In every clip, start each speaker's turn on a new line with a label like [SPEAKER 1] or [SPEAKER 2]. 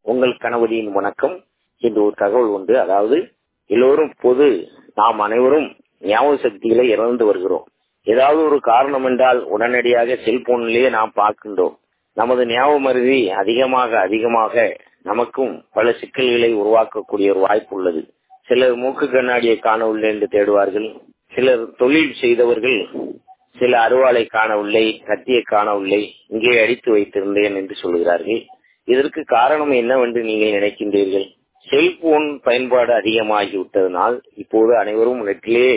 [SPEAKER 1] உங்கள் கணவரின் வணக்கம் என்று ஒரு தகவல் உண்டு அதாவது எல்லோரும் பொது நாம் அனைவரும் ஞாபக சக்திகளை இழந்து வருகிறோம் ஏதாவது ஒரு காரணம் என்றால் உடனடியாக செல்போனிலேயே நாம் பார்க்கின்றோம் நமது ஞாபக மருதி அதிகமாக அதிகமாக நமக்கும் பல சிக்கல்களை உருவாக்கக்கூடிய ஒரு வாய்ப்பு உள்ளது சிலர் மூக்கு கண்ணாடியை காணவில்லை என்று தேடுவார்கள் சிலர் தொழில் செய்தவர்கள் சில அருவாளை காணவில்லை கத்தியை காணவில்லை இங்கே அடித்து வைத்திருந்தேன் என்று சொல்கிறார்கள் இதற்கு காரணம் என்னவென்று நீங்கள் நினைக்கின்றீர்கள் செல்போன் பயன்பாடு அதிகமாகிவிட்டதனால் இப்போது அனைவரும் நெட்டிலே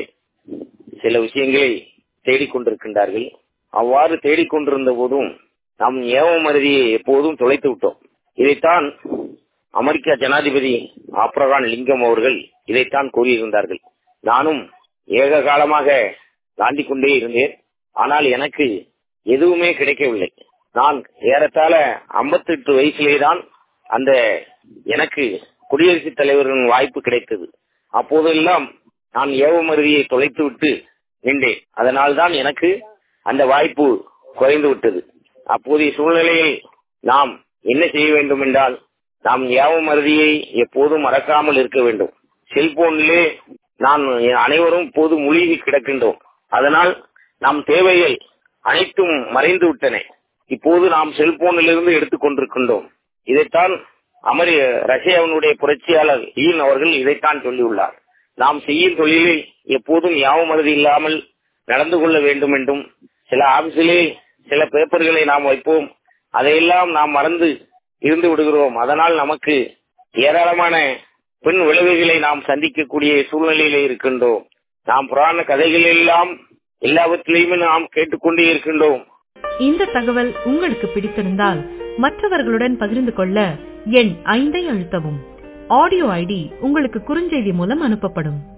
[SPEAKER 1] சில விஷயங்களை தேடிக்கொண்டிருக்கின்றார்கள் அவ்வாறு தேடிக்கொண்டிருந்த போதும் நாம் ஏவமருதியை எப்போதும் தொலைத்து விட்டோம் இதைத்தான் அமெரிக்க ஜனாதிபதி ஆப்ரகான் லிங்கம் அவர்கள் இதைத்தான் கூறியிருந்தார்கள் நானும் ஏக காலமாக தாண்டி கொண்டே இருந்தேன் ஆனால் எனக்கு எதுவுமே கிடைக்கவில்லை நான் ஏறத்தாழ ஐம்பத்தி எட்டு வயசிலே தான் அந்த எனக்கு குடியரசுத் தலைவரின் வாய்ப்பு கிடைத்தது அப்போதெல்லாம் நான் ஏவமருதியை தொலைத்து விட்டு நின்றேன் அதனால் தான் எனக்கு அந்த வாய்ப்பு குறைந்து விட்டது அப்போதைய சூழ்நிலையில் நாம் என்ன செய்ய வேண்டும் என்றால் நாம் ஏவமருதியை எப்போதும் மறக்காமல் இருக்க வேண்டும் செல்போனிலே நான் அனைவரும் போது மூழ்கி கிடக்கின்றோம் அதனால் நம் தேவைகள் அனைத்தும் மறைந்து விட்டன இப்போது நாம் செல்போனிலிருந்து எடுத்துக் கொண்டிருக்கின்றோம் இதைத்தான் அமெரி ரஷ்யாவினுடைய புரட்சியாளர் ஈன் அவர்கள் இதைத்தான் சொல்லியுள்ளார் நாம் செய்யும் தொழிலில் எப்போதும் யாவமருதி இல்லாமல் நடந்து கொள்ள வேண்டும் என்றும் சில ஆபீஸிலே சில பேப்பர்களை நாம் வைப்போம் அதையெல்லாம் நாம் மறந்து இருந்து விடுகிறோம் அதனால் நமக்கு ஏராளமான பின் விளைவுகளை நாம் சந்திக்கக்கூடிய சூழ்நிலையில இருக்கின்றோம் நாம் புராண கதைகள் எல்லாம் எல்லாவற்றிலையுமே நாம் கேட்டுக்கொண்டே இருக்கின்றோம்
[SPEAKER 2] இந்த தகவல் உங்களுக்கு பிடித்திருந்தால் மற்றவர்களுடன் பகிர்ந்து கொள்ள எண் ஐந்தை அழுத்தவும் ஆடியோ ஐடி உங்களுக்கு குறுஞ்செய்தி மூலம் அனுப்பப்படும்